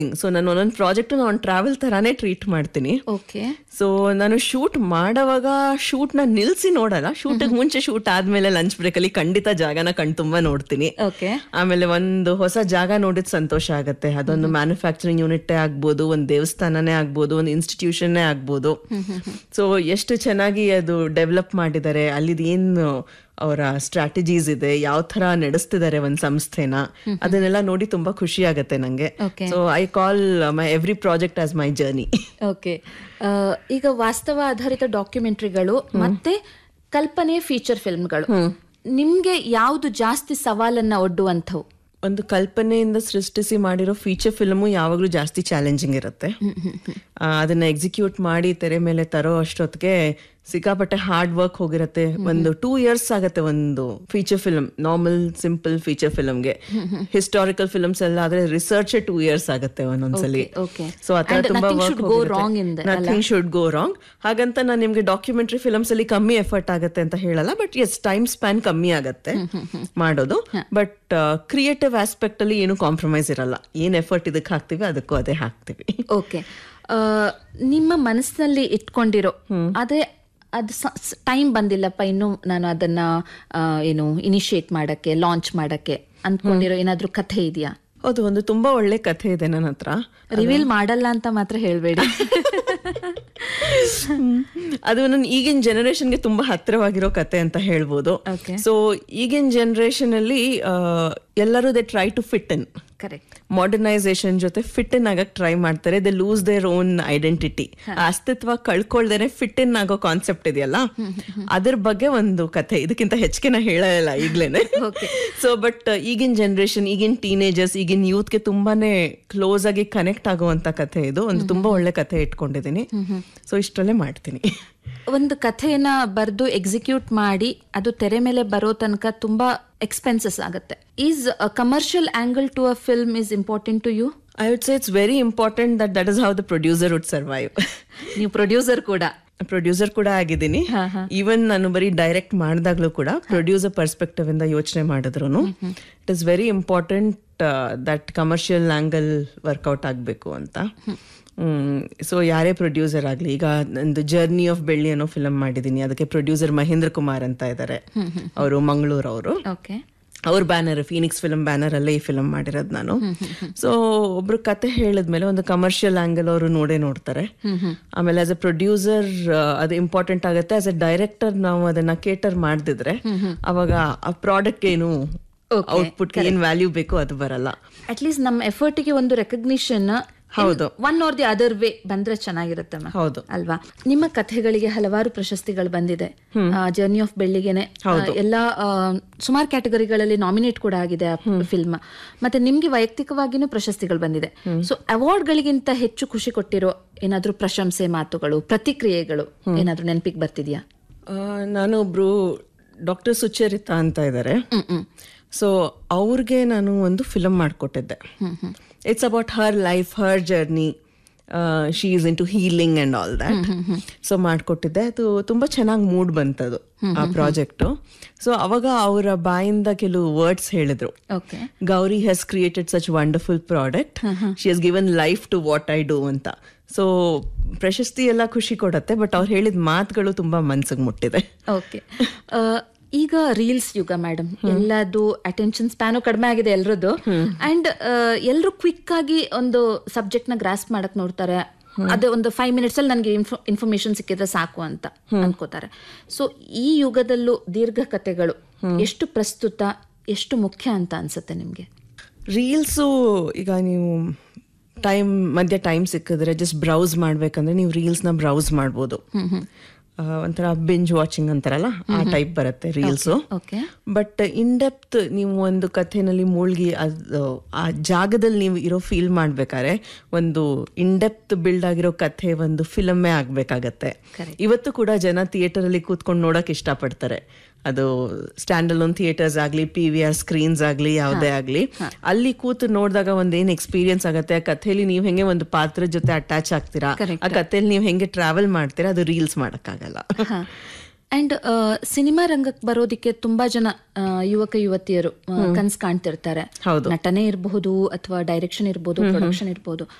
So ನಾನು ಒಂದೊಂದು project ನಾನು ಟ್ರಾವೆಲ್ ತರಾನೇ ಟ್ರೀಟ್ ಮಾಡ್ತೀನಿ ಓಕೆ ಸೊ ನಾನು ಶೂಟ್ ಮಾಡೋವಾಗ ಶೂಟ್ ನ ನಿಲ್ಸಿ ನೋಡಲ್ಲ ಶೂಟ್ ಮುಂಚೆ ಶೂಟ್ ಆದ್ಮೇಲೆ ಲಂಚ್ ಬ್ರೇಕ್ ಅಲ್ಲಿ ಖಂಡಿತ ಜಾಗನ ಕಣ್ ತುಂಬಾ ನೋಡ್ತೀನಿ ಓಕೆ ಆಮೇಲೆ ಒಂದು ಹೊಸ ಜಾಗ ನೋಡಿದ್ ಸಂತೋಷ ಆಗತ್ತೆ ಅದೊಂದು ಮ್ಯಾನುಫ್ಯಾಕ್ಚರಿಂಗ್ ಯೂನಿಟ್ ಆಗ್ಬೋದು ಒಂದು ದೇವಸ್ಥಾನನೇ ಆಗ್ಬೋದು ಒಂದು ಇನ್ಸ್ಟಿಟ್ಯೂಷನ್ನೇ ಆಗ್ಬೋದು ಸೊ ಎಷ್ಟು ಚೆನ್ನಾಗಿ ಅದು ಡೆವಲಪ್ ಮಾಡಿದ್ದಾರೆ ಅಲ್ಲಿದ್ ಏನು ಅವರ ಸ್ಟ್ರಾಟಜೀಸ್ ಇದೆ ಯಾವ ತರ ನಡೆಸ್ತಿದ್ದಾರೆ ಒಂದ್ ಸಂಸ್ಥೆನ ಅದನ್ನೆಲ್ಲ ನೋಡಿ ತುಂಬಾ ಖುಷಿ ಆಗತ್ತೆ ನಂಗೆ Okay. So I call my every project as my journey okay ಈಗ ವಾಸ್ತವ ಆಧಾರಿತ ಡಾಕ್ಯುಮೆಂಟ್ರಿಗಳು ಮತ್ತೆ ಕಲ್ಪನೆ ಫೀಚರ್ ಫಿಲ್ಮ್ಗಳು ನಿಮ್ಗೆ ಯಾವುದು ಜಾಸ್ತಿ ಸವಾಲನ್ನ ಒಡ್ಡುವಂಥವು ಒಂದು ಕಲ್ಪನೆಯಿಂದ ಸೃಷ್ಟಿಸಿ ಮಾಡಿರೋ ಫೀಚರ್ ಫಿಲ್ಮು ಯಾವಾಗಲೂ ಜಾಸ್ತಿ ಚಾಲೆಂಜಿಂಗ್ ಇರುತ್ತೆ ಆ, ಅದನ್ನ ಎಕ್ಸಿಕ್ಯೂಟ್ ಮಾಡಿ ತೆರೆ ಮೇಲೆ ತರೋ ಅಷ್ಟೊತ್ತಿಗೆ ಸಿಕ್ಕಾಪಟ್ಟೆ ಹಾರ್ಡ್ ವರ್ಕ್ ಹೋಗಿರತ್ತೆ ಒಂದು ಟೂ ಇಯರ್ಸ್ ಆಗತ್ತೆ ಒಂದು feature film normal simple feature ಫಿಲ್ಮ್ಗೆ ಹಿಸ್ಟಾರಿಕಲ್ ಫಿಲ್ಮ್ಸ್ ಎಲ್ಲ ಆದ್ರೆ ರಿಸರ್ಚ್ ಟೂ ಇಯರ್ಸ್ ಆಗತ್ತೆ ಒಂದೊಂದ್ಸಲಿ okay. ಸೊ ಆತರ And ತುಂಬಾ nothing should go wrong in the- nothing should go wrong ಹಾಗಂತ ನಾನು ನಿಮ್ಗೆ ಡಾಕ್ಯುಮೆಂಟ್ರಿ ಫಿಲ್ಮ್ಸ್ ಅಲ್ಲಿ ಕಮ್ಮಿ ಎಫರ್ಟ್ ಆಗತ್ತೆ ಅಂತ ಹೇಳಲ್ಲ ಬಟ್ ಎಸ್ ಟೈಮ್ ಸ್ಪ್ಯಾನ್ ಕಮ್ಮಿ ಆಗತ್ತೆ ಮಾಡೋದು ಬಟ್ ಕ್ರಿಯೇಟಿವ್ ಆಸ್ಪೆಕ್ಟ್ ಅಲ್ಲಿ ಏನು ಕಾಂಪ್ರಮೈಸ್ ಇರಲ್ಲ ಏನ್ ಎಫರ್ಟ್ ಇದಕ್ಕೆ ಹಾಕ್ತಿವಿ ಅದಕ್ಕೂ ಅದೇ ಹಾಕ್ತಿವಿ ಓಕೆ ನಿಮ್ಮ ಮನಸ್ಸಿನಲ್ಲಿ ಇಟ್ಕೊಂಡಿರೋ ಅದೇ ಅದು ಟೈಮ್ ಬಂದಿಲ್ಲಪ್ಪ ಇನ್ನು ನಾನು ಅದನ್ನ ಆ, ಏನು ಇನಿಷಿಯೇಟ್ ಮಾಡಕ್ಕೆ ಲಾಂಚ್ ಮಾಡಕ್ಕೆ ಅಂದ್ಕೊಂಡಿರೋ ಏನಾದ್ರೂ ಕಥೆ ಇದೆಯಾ ಹೌದು ಒಂದು ತುಂಬಾ ಒಳ್ಳೆ ಕಥೆ ಇದೆ ನನ್ನ ಹತ್ರ ರಿವೀಲ್ ಮಾಡಲ್ಲ ಅಂತ ಮಾತ್ರ ಹೇಳ್ಬೇಡಿ ಅದು ನನ್ನ ಈಗಿನ ಜನರೇಷನ್ಗೆ ತುಂಬಾ ಹತ್ತಿರವಾಗಿರೋ ಕತೆ ಅಂತ ಹೇಳ್ಬೋದು Okay. ಸೊ ಈಗಿನ ಜನರೇಷನ್ ಅಲ್ಲಿ ಆ, ಎಲ್ಲರೂ they try to fit in correct modernisation ಜೊತೆ ಫಿಟ್ ಇನ್ ಆಗಕ್ ಟ್ರೈ ಮಾಡ್ತಾರೆ they lose their own identity ಅಸ್ತಿತ್ವ ಕಳ್ಕೊಳ್ದೇನೆ ಫಿಟ್ ಇನ್ ಆಗೋ ಕಾನ್ಸೆಪ್ಟ್ ಇದೆಯಲ್ಲ ಅದ್ರ ಬಗ್ಗೆ ಒಂದು ಕಥೆ ಇದಕ್ಕಿಂತ ಹೆಚ್ಚಿಗೆ ನಾ ಹೇಳಲ್ಲ ಈಗ್ಲೇನೆ ಸೊ ಬಟ್ ಈಗಿನ ಜನರೇಷನ್ ಈಗಿನ ಟೀನೇಜರ್ಸ್ ಈಗಿನ ಯೂತ್ಗೆ ತುಂಬಾನೇ ಕ್ಲೋಸ್ ಆಗಿ ಕನೆಕ್ಟ್ ಆಗುವಂತ ಕಥೆ ಇದು ಒಂದು ತುಂಬಾ ಒಳ್ಳೆ ಕಥೆ ಇಟ್ಕೊಂಡಿದ್ದೀನಿ ಸೊ ಇಷ್ಟರಲ್ಲೇ ಮಾಡ್ತೀನಿ ಒಂದು ಕಥೆಯನ್ನ ಬರೆದು ಎಕ್ಸಿಕ್ಯೂಟ್ ಮಾಡಿ ಅದು ತೆರೆ ಮೇಲೆ ಬರೋ ತನಕ ತುಂಬಾ ಎಕ್ಸ್ಪೆನ್ಸಸ್ ಆಗುತ್ತೆ is commercial angle to a film is important to you I would say it's very important that that is how the producer would survive ನೀವು ಪ್ರೊಡ್ಯೂಸರ್ ಕೂಡ ಪ್ರೊಡ್ಯೂಸರ್ ಕೂಡ ಆಗಿದ್ದೀನಿ ಈವನ್ ನಾನು ಬರೀ ಡೈರೆಕ್ಟ್ ಮಾಡಿದಾಗ್ಲೂ ಕೂಡ ಪ್ರೊಡ್ಯೂಸರ್ ಪರ್ಸ್ಪೆಕ್ಟಿವ್ ಇಂದ ಯೋಚನೆ ಮಾಡಿದ್ರು it is very important that commercial angle work out ಆಗಬೇಕು ಅಂತ ಸೊ ಯಾರೇ ಪ್ರೊಡ್ಯೂಸರ್ ಆಗಲಿ ಈಗ ನಂದು ಜರ್ನಿ ಆಫ್ ಬೆಳ್ಳಿ ಅನ್ನೋ ಫಿಲಮ್ ಮಾಡಿದ್ದೀನಿ ಅದಕ್ಕೆ ಪ್ರೊಡ್ಯೂಸರ್ ಮಹೇಂದ್ರ ಕುಮಾರ್ ಅಂತ ಇದ್ದಾರೆ ಅವರು ಮಂಗಳೂರು ಅವರು ಓಕೆ ಅವ್ರ ಬ್ಯಾನರ್ ಫೀನಿಕ್ಸ್ ಫಿಲ್ಮ್ ಬ್ಯಾನರ್ ಅಲ್ಲೇ ಈ ಫಿಲ್ಮ್ ಮಾಡಿರೋದು ನಾನು ಸೊ ಒಬ್ರು ಕತೆ ಹೇಳಿದ್ಮೇಲೆ ಒಂದು ಕಮರ್ಷಿಯಲ್ ಆಂಗಲ್ ಅವರು ನೋಡೇ ನೋಡ್ತಾರೆ ಆಮೇಲೆ ಆಸ್ ಎ ಪ್ರೊಡ್ಯೂಸರ್ ಅದು ಇಂಪಾರ್ಟೆಂಟ್ ಆಗುತ್ತೆ ಆಸ್ ಎ ಡೈರೆಕ್ಟರ್ ನಾವು ಅದನ್ನ ಕೇಟರ್ ಮಾಡ್ದಿದ್ರೆ ಅವಾಗ ಆ ಪ್ರಾಡಕ್ಟ್ ಏನು ಔಟ್ಪುಟ್ ಏನ್ ವ್ಯಾಲ್ಯೂ ಬೇಕು ಅದು ಬರಲ್ಲ ಅಟ್ ಲೀಸ್ಟ್ ನಮ್ಮ ಎಫರ್ಟಿಗೆ ಒಂದು ರೆಕಗ್ನಿಷನ್ ಹೌದು. One or the other way ಬಂದ್ರೆ ಚೆನ್ನಾಗಿರುತ್ತೆ ma'am. ಹೌದು. ಅಲ್ವಾ ನಿಮ್ಮ ಕಥೆಗಳಿಗೆ ಹಲವಾರು ಪ್ರಶಸ್ತಿಗಳು ಬಂದಿದೆ ಜರ್ನಿ ಆಫ್ ಬೆಳ್ಳಿಗೆನೆ ಆ, ಎಲ್ಲಾ ಸುಮಾರು ಕ್ಯಾಟಗರಿಗಳಲ್ಲಿ ನಾಮಿನೇಟ್ ಕೂಡ ಆಗಿದೆ ಆ ಫಿಲ್ಮ್ ಮತ್ತೆ ನಿಮ್ಗೆ ವೈಯಕ್ತಿಕವಾಗಿನೂ ಪ್ರಶಸ್ತಿಗಳು ಬಂದಿದೆ ಸೊ ಅವಾರ್ಡ್ಗಳಿಗಿಂತ ಹೆಚ್ಚು ಖುಷಿ ಕೊಟ್ಟಿರೋ ಏನಾದ್ರೂ ಪ್ರಶಂಸೆ ಮಾತುಗಳು ಪ್ರತಿಕ್ರಿಯೆಗಳು ಏನಾದ್ರೂ ನೆನಪಿಗೆ ಬರ್ತಿದ್ಯಾ ಆ, ನಾನು ಒಬ್ರು ಡಾಕ್ಟರ್ ಸುಚರಿತಾ ಅಂತ ಇದ್ದಾರೆ ಸೊ ಅವ್ರಿಗೆ ನಾನು ಒಂದು ಫಿಲಮ್ ಮಾಡಿಕೊಟ್ಟಿದ್ದೆ it's about her life her journey she is into healing and all that so ಮಾಡಿಕೊಟ್ಟಿದ್ದೆ ಅದು ತುಂಬ ಚೆನ್ನಾಗಿ ಮೂಡ್ ಬಂತದು ಆ ಪ್ರಾಜೆಕ್ಟು ಸೊ ಅವಾಗ ಅವರ ಬಾಯಿಂದ ಕೆಲವು ವರ್ಡ್ಸ್ ಹೇಳಿದ್ರು okay Gauri has created such wonderful product she has given life to what I do ಅಂತ ಸೊ ಪ್ರಶಸ್ತಿ ಎಲ್ಲ ಖುಷಿ ಕೊಡತ್ತೆ ಬಟ್ ಅವ್ರು ಹೇಳಿದ ಮಾತುಗಳು ತುಂಬಾ ಮನ್ಸಿಗೆ ಮುಟ್ಟಿದೆ ಓಕೆ ಈಗ ರೀಲ್ಸ್ ಯುಗ ಮೇಡಮ್ ಎಲ್ಲದು ಅಟೆನ್ಷನ್ ಸ್ಪ್ಯಾನು ಕಡಿಮೆ ಆಗಿದೆ ಎಲ್ರದ್ದು ಅಂಡ್ ಎಲ್ಲರೂ ಕ್ವಿಕ್ ಆಗಿ ಒಂದು ಸಬ್ಜೆಕ್ಟ್ ನ ಗ್ರಾಸ್ ಮಾಡಕ್ ನೋಡ್ತಾರೆ ಅದೇ ಒಂದು ಫೈವ್ ಮಿನಿಟ್ಸ್ ಅಲ್ಲಿ ನನಗೆ ಇನ್ಫಾರ್ಮೇಶನ್ ಸಿಕ್ಕಿದ್ರೆ ಸಾಕು ಅಂತ ಅನ್ಕೋತಾರೆ ಸೊ ಈ ಯುಗದಲ್ಲೂ ದೀರ್ಘ ಕಥೆಗಳು ಎಷ್ಟು ಪ್ರಸ್ತುತ ಎಷ್ಟು ಮುಖ್ಯ ಅಂತ ಅನ್ಸುತ್ತೆ ನಿಮ್ಗೆ ರೀಲ್ಸು ಈಗ ನೀವು ಟೈಮ್ ಮಧ್ಯ ಟೈಮ್ ಸಿಕ್ಕಿದ್ರೆ ಜಸ್ಟ್ ಬ್ರೌಸ್ ಮಾಡ್ಬೇಕಂದ್ರೆ ನೀವು ರೀಲ್ಸ್ನ ಬ್ರೌಸ್ ಮಾಡ್ಬೋದು ಆ, ಒಂಥರ ಬಿಂಜ್ ವಾಚಿಂಗ್ ಅಂತಾರಲ್ಲ ಆ ಟೈಪ್ ಬರುತ್ತೆ reels okay but in depth ನೀವು ಒಂದು ಕಥೆನಲ್ಲಿ ಮುಳುಗಿ ಅದು ಆ ಜಾಗದಲ್ಲಿ ನೀವು ಇರೋ ಫೀಲ್ ಮಾಡ್ಬೇಕಾದ್ರೆ ಒಂದು ಇನ್ ಡೆಪ್ತ್ ಬಿಲ್ಡ್ ಆಗಿರೋ ಕಥೆ ಒಂದು ಫಿಲಮ್ಮೇ ಆಗ್ಬೇಕಾಗತ್ತೆ ಇವತ್ತು ಕೂಡ ಜನ ಥಿಯೇಟರ್ ಅಲ್ಲಿ ಕೂತ್ಕೊಂಡು ನೋಡಕ್ ಇಷ್ಟಪಡ್ತಾರೆ ಅದು ಸ್ಟ್ಯಾಂಡ್ ಅಲೋನ್ ಥಿಯೇಟರ್ಸ್ ಆಗ್ಲಿ ಪಿ ವಿ ಆರ್ ಸ್ಕ್ರೀನ್ಸ್ ಆಗ್ಲಿ ಯಾವುದೇ ಆಗ್ಲಿ ಅಲ್ಲಿ ಕೂತು ನೋಡಿದಾಗ ಒಂದ್ ಏನ್ ಎಕ್ಸ್ಪೀರಿಯನ್ಸ್ ಆಗತ್ತೆ ಆ ಕಥೆಯಲ್ಲಿ ನೀವು ಹೆಂಗೆ ಒಂದು ಪಾತ್ರದ ಜೊತೆ ಅಟ್ಯಾಚ್ ಆಗ್ತೀರಾ ಆ ಕಥೆಯಲ್ಲಿ ನೀವು ಹೆಂಗೆ ಟ್ರಾವೆಲ್ ಮಾಡ್ತೀರಾ ಅದು ರೀಲ್ಸ್ ಮಾಡಕ್ಕಾಗಲ್ಲ ಅಂಡ್ ಸಿನಿಮಾ ರಂಗಕ್ಕೆ ಬರೋದಿಕ್ಕೆ ತುಂಬಾ ಜನ ಆ, ಯುವಕ ಯುವತಿಯರು ಕನ್ಸ್ ಕಾಣ್ತಿರ್ತಾರೆ ಹೌದು. ನಟನೆ ಇರಬಹುದು ಅಥವಾ ಡೈರೆಕ್ಷನ್ ಇರ್ಬೋದು ಪ್ರೊಡಕ್ಷನ್ ಇರ್ಬೋದು